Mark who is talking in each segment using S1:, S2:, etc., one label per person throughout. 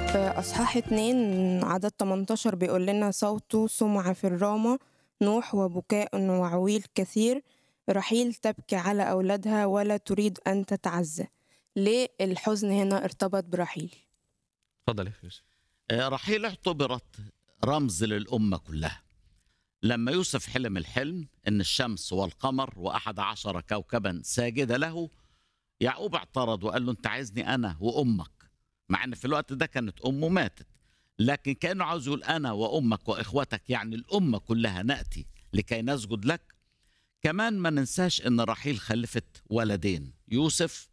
S1: في أصحاح 2 عدد 18 بيقول لنا صوته سمع في الرامة نوح وبكاء وعويل كثير رحيل تبكي على أولادها ولا تريد أن تتعزى ليه الحزن هنا ارتبط برحيل
S2: اتفضل يا أخي يوسف
S3: آه، رحيل اعتبرت رمز للأمة كلها لما يوسف حلم الحلم أن الشمس والقمر وأحد عشر كوكبا ساجدة له يعقوب اعترض وقال له أنت عايزني أنا وأمك مع أن في الوقت ده كانت أمه ماتت لكن كأنه عاوز يقول أنا وأمك وإخوتك يعني الأمة كلها نأتي لكي نسجد لك كمان ما ننساش أن رحيل خلفت ولدين يوسف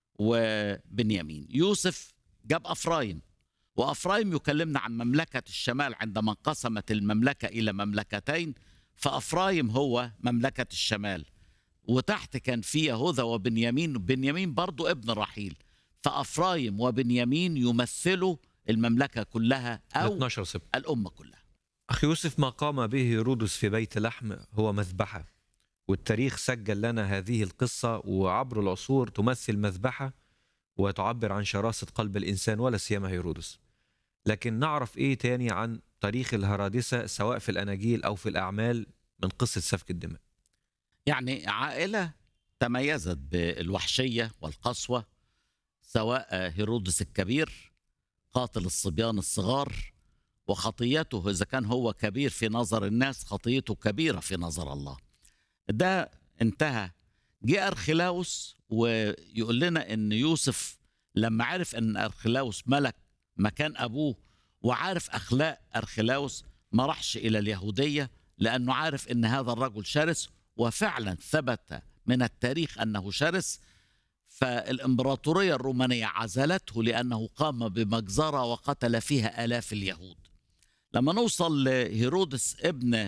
S3: وبنيامين يوسف جاب أفرايم وافرايم يكلمنا عن مملكه الشمال عندما انقسمت المملكه الى مملكتين فافرايم هو مملكه الشمال وتحت كان في يهوذا وبنيامين بنيامين برضو ابن رحيل فافرايم وبنيامين يمثلوا المملكه كلها او
S2: 12 سبت
S3: الامه كلها
S2: أخي يوسف ما قام به هيرودس في بيت لحم هو مذبحة والتاريخ سجل لنا هذه القصة وعبر العصور تمثل مذبحة وتعبر عن شراسة قلب الإنسان ولا سيما هيرودس لكن نعرف إيه تاني عن تاريخ الهرادسة سواء في الأناجيل أو في الأعمال من قصة سفك الدماء
S3: يعني عائله تميزت بالوحشيه والقسوه سواء هيرودس الكبير قاتل الصبيان الصغار وخطيته اذا كان هو كبير في نظر الناس خطيته كبيره في نظر الله ده انتهى جه ارخلاوس ويقول لنا ان يوسف لما عرف ان ارخلاوس ملك مكان ابوه وعارف اخلاق ارخلاوس ما راحش الى اليهوديه لانه عارف ان هذا الرجل شرس وفعلا ثبت من التاريخ انه شرس فالامبراطوريه الرومانيه عزلته لانه قام بمجزره وقتل فيها الاف اليهود لما نوصل لهيرودس ابن